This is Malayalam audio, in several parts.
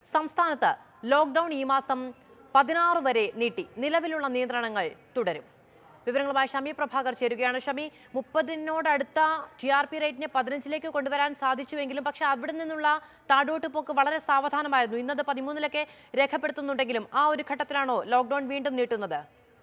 സംസ്ഥാനത്ത് ലോക്ഡൌൺ ഈ മാസം പതിനാറ് വരെ നീട്ടി നിലവിലുള്ള നിയന്ത്രണങ്ങൾ തുടരും വിവരങ്ങളുമായി ഷമി പ്രഭാകർ ചേരുകയാണ് ഷമി മുപ്പതിനോടടുത്ത ടി ആർ പി റേറ്റിനെ പതിനഞ്ചിലേക്ക് കൊണ്ടുവരാൻ സാധിച്ചുവെങ്കിലും പക്ഷേ അവിടെ നിന്നുള്ള താഴോട്ട് പോക്ക് വളരെ സാവധാനമായിരുന്നു ഇന്നത് പതിമൂന്നിലൊക്കെ രേഖപ്പെടുത്തുന്നുണ്ടെങ്കിലും ആ ഒരു ഘട്ടത്തിലാണോ ലോക്ഡൌൺ വീണ്ടും നീട്ടുന്നത്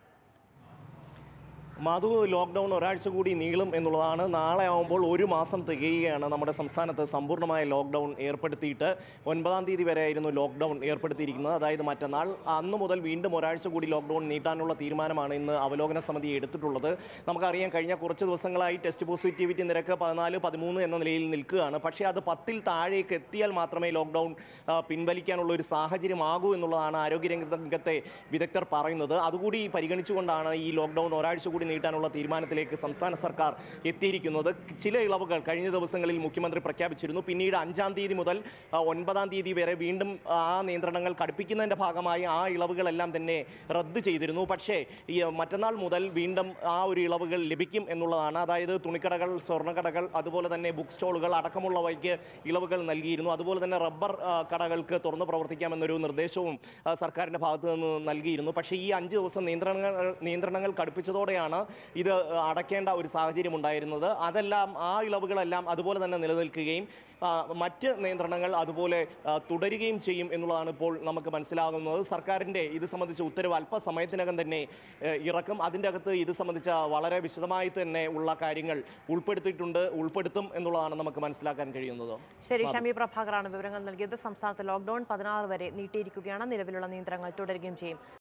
മധു ലോക്ക്ഡൗൺ ഒരാഴ്ച കൂടി നീളും എന്നുള്ളതാണ് നാളെ ആവുമ്പോൾ ഒരു മാസം തികയുകയാണ് നമ്മുടെ സംസ്ഥാനത്ത് സമ്പൂർണ്ണമായ ലോക്ക്ഡൗൺ ഏർപ്പെടുത്തിയിട്ട് ഒൻപതാം തീയതി വരെ ആയിരുന്നു ലോക്ക്ഡൗൺ ഏർപ്പെടുത്തിയിരിക്കുന്നത് അതായത് മറ്റന്നാൾ അന്ന് മുതൽ വീണ്ടും ഒരാഴ്ച കൂടി ലോക്ക്ഡൗൺ നീട്ടാനുള്ള തീരുമാനമാണ് ഇന്ന് അവലോകന സമിതി എടുത്തിട്ടുള്ളത് നമുക്കറിയാം കഴിഞ്ഞ കുറച്ച് ദിവസങ്ങളായി ടെസ്റ്റ് പോസിറ്റിവിറ്റി നിരക്ക് പതിനാല് പതിമൂന്ന് എന്ന നിലയിൽ നിൽക്കുകയാണ് പക്ഷേ അത് പത്തിൽ താഴേക്ക് എത്തിയാൽ മാത്രമേ ലോക്ക്ഡൗൺ ആ, പിൻവലിക്കാനുള്ള ഒരു സാഹചര്യമാകൂ എന്നുള്ളതാണ് ആരോഗ്യരംഗത്തെ വിദഗ്ധർ പറയുന്നത് അതുകൂടി പരിഗണിച്ചുകൊണ്ടാണ് ഈ ലോക്ക്ഡൗൺ ഒരാഴ്ച കൂടി നീട്ടാനുള്ള തീരുമാനത്തിലേക്ക് സംസ്ഥാന സർക്കാർ എത്തിയിരിക്കുന്നത് ചില ഇളവുകൾ കഴിഞ്ഞ ദിവസങ്ങളിൽ മുഖ്യമന്ത്രി പ്രഖ്യാപിച്ചിരുന്നു പിന്നീട് അഞ്ചാം തീയതി മുതൽ ആ, ഒൻപതാം തീയതി വരെ വീണ്ടും ആ നിയന്ത്രണങ്ങൾ കടുപ്പിക്കുന്നതിൻ്റെ ഭാഗമായി ആ ഇളവുകളെല്ലാം തന്നെ റദ്ദ് ചെയ്തിരുന്നു പക്ഷേ ഈ മറ്റന്നാൾ മുതൽ വീണ്ടും ആ ഒരു ഇളവുകൾ ലഭിക്കും എന്നുള്ളതാണ് അതായത് തുണിക്കടകൾ സ്വർണ്ണക്കടകൾ അതുപോലെ തന്നെ ബുക്ക് സ്റ്റോളുകൾ അടക്കമുള്ളവയ്ക്ക് ഇളവുകൾ നൽകിയിരുന്നു അതുപോലെ തന്നെ റബ്ബർ ആ, കടകൾക്ക് തുറന്ന് പ്രവർത്തിക്കാമെന്നൊരു നിർദ്ദേശവും ആ, സർക്കാരിൻ്റെ ഭാഗത്തു നിന്ന് നൽകിയിരുന്നു പക്ഷേ ഈ അഞ്ച് ദിവസം നിയന്ത്രണങ്ങൾ നിയന്ത്രണങ്ങൾ കടുപ്പിച്ചതോടെയാണ് ഇത് അടയ്ക്കേണ്ട ഒരു സാഹചര്യം ഉണ്ടായിരുന്നത് അതെല്ലാം ആ ഇളവുകളെല്ലാം അതുപോലെ തന്നെ നിലനിൽക്കുകയും ആ, മറ്റ് നിയന്ത്രണങ്ങൾ അതുപോലെ ആ, തുടരുകയും ചെയ്യും എന്നുള്ളതാണ് ഇപ്പോൾ നമുക്ക് മനസ്സിലാകുന്നത് സർക്കാരിൻ്റെ ഇത് സംബന്ധിച്ച ഉത്തരവ് അല്പസമയത്തിനകം തന്നെ ഏഹ്, ഇറക്കും അതിൻ്റെ അകത്ത് ഇത് സംബന്ധിച്ച വളരെ വിശദമായി തന്നെ ഉള്ള കാര്യങ്ങൾ ഉൾപ്പെടുത്തിയിട്ടുണ്ട് ഉൾപ്പെടുത്തും എന്നുള്ളതാണ് നമുക്ക് മനസ്സിലാക്കാൻ കഴിയുന്നത് ശരി ഷമി പ്രഭാകറാണ് വിവരങ്ങൾ നൽകിയത് സംസ്ഥാനത്ത് ലോക്ഡൌൺ പതിനാറ് വരെ നീട്ടിയിരിക്കുകയാണ് നിലവിലുള്ള നിയന്ത്രണങ്ങൾ തുടരുകയും ചെയ്യും